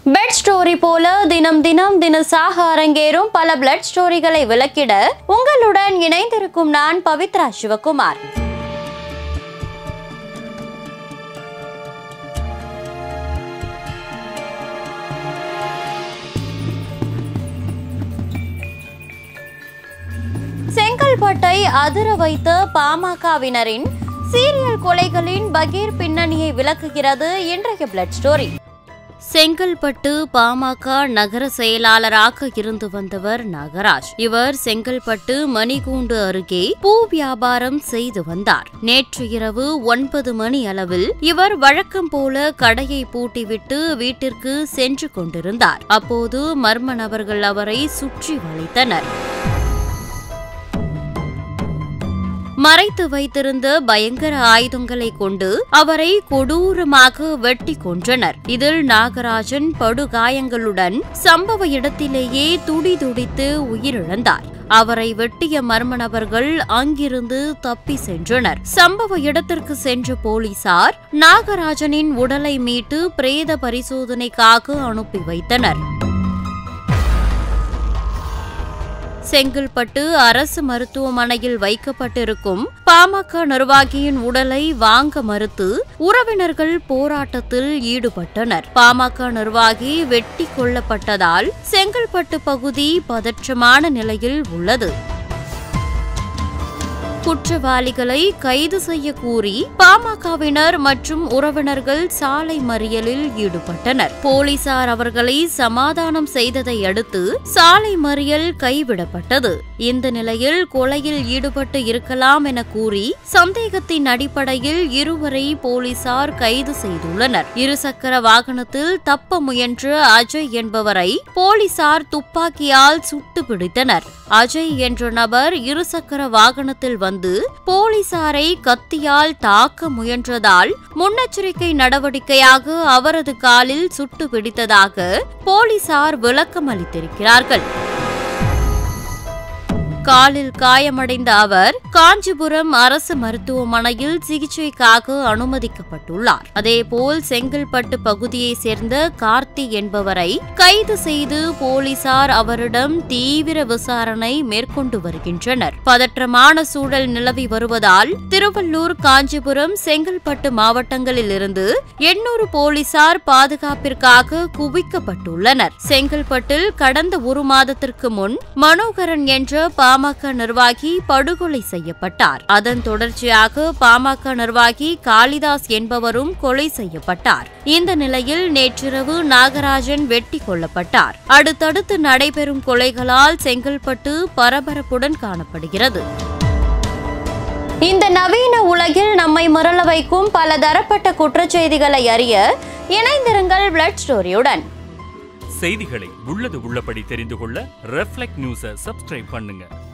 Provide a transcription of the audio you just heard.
bed story போல தினம் தினம் தினசாக அரங்கேறும் பல பிளட் ஸ்டோரிகளை விளக்கிட உங்களுடன் இணைந்திருக்கும் நான் பவித்ரா சிவகுமார் செங்கல்பட்டை அதிர வைத்த பாமகவினரின் சீரியல் கொலைகளின் பகீர் பின்னணியை விளக்குகிறது இன்றைய பிளட் ஸ்டோரி செங்கல்பட்டு பாமக நகர செயலாளராக இருந்து வந்தவர் நாகராஜ் இவர் செங்கல்பட்டு மணிகூண்டு அருகே பூ வியாபாரம் செய்து வந்தார் நேற்று இரவு ஒன்பது மணி அளவில் இவர் வழக்கம் போல கடையை பூட்டிவிட்டு வீட்டிற்கு சென்று கொண்டிருந்தார் அப்போது மர்ம நபர்கள் அவரை சுற்றி வளைத்தனர் மறைத்து வைத்திருந்த பயங்கர ஆயுதங்களை கொண்டு அவரை கொடூரமாக வெட்டி கொன்றனர் இதில் நாகராஜன் படுகாயங்களுடன் சம்பவ இடத்திலேயே துடிதுடித்து உயிரிழந்தார் அவரை வெட்டிய மர்ம நபர்கள் அங்கிருந்து தப்பி சென்றனர் சம்பவ இடத்திற்கு சென்ற போலீசார் நாகராஜனின் உடலை மீட்டு பிரேத பரிசோதனைக்காக அனுப்பி வைத்தனர் செங்கல்பட்டு அரசு மருத்துவமனையில் வைக்கப்பட்டிருக்கும் பாமக நிர்வாகியின் உடலை வாங்க மறுத்து உறவினர்கள் போராட்டத்தில் ஈடுபட்டனர் பாமக நிர்வாகி வெட்டி கொல்லப்பட்டதால் செங்கல்பட்டு பகுதி பதற்றமான நிலையில் உள்ளது குற்றவாளிகளை கைது செய்ய கூறி பாமகவினர் மற்றும் உறவினர்கள் சாலை மறியலில் ஈடுபட்டனர் போலீசார் அவர்களை சமாதானம் செய்ததை அடுத்து சாலை மறியல் கைவிடப்பட்டது இந்த நிலையில் கொலையில் ஈடுபட்டு இருக்கலாம் என கூறி சந்தேகத்தின் அடிப்படையில் இருவரை போலீசார் கைது செய்துள்ளனர் இருசக்கர வாகனத்தில் தப்ப முயன்ற அஜய் என்பவரை போலீசார் துப்பாக்கியால் சுட்டு பிடித்தனர் அஜய் என்ற நபர் இருசக்கர வாகனத்தில் வந்து போலீசாரை கத்தியால் தாக்க முயன்றதால் முன்னெச்சரிக்கை நடவடிக்கையாக அவரது காலில் சுட்டு பிடித்ததாக போலீசார் விளக்கம் அளித்திருக்கிறார்கள் காலில் காயமடைந்த அவர் காஞ்சிபுரம் அரசு மருத்துவமனையில் சிகிச்சைக்காக அனுமதிக்கப்பட்டுள்ளார் அதேபோல் செங்கல்பட்டு பகுதியைச் சேர்ந்த கார்த்தி என்பவரை கைது செய்து போலீசார் அவரிடம் தீவிர விசாரணை மேற்கொண்டு வருகின்றனர் பதற்றமான சூழல் நிலவி வருவதால் திருவள்ளூர் காஞ்சிபுரம் செங்கல்பட்டு மாவட்டங்களில் இருந்து எண்ணூறு போலீசார் பாதுகாப்பிற்காக குவிக்கப்பட்டுள்ளனர் செங்கல்பட்டில் கடந்த ஒரு மாதத்திற்கு முன் மனோகரன் என்ற பாமக நிர்வாகி படுகொலை செய்யப்பட்டார் அதன் தொடர்ச்சியாக பாமக நிர்வாகி காளிதாஸ் என்பவரும் கொலை செய்யப்பட்டார் இந்த நிலையில் நேற்றிரவு நாகராஜன் வெட்டி கொல்லப்பட்டார் அடுத்தடுத்து நடைபெறும் கொலைகளால் செங்கல்பட்டு பரபரப்புடன் காணப்படுகிறது இந்த நவீன உலகில் நம்மை மறல வைக்கும் பல தரப்பட்ட குற்றச்செய்திகளை அறிய இணைந்திருங்கள் பிளட் ஸ்டோரியுடன் செய்திகளை உள்ளது உள்ளபடி தெரிந்து கொள்ள ரெஃப்ளெக்ட் நியூஸை சப்ஸ்கிரைப் பண்ணுங்க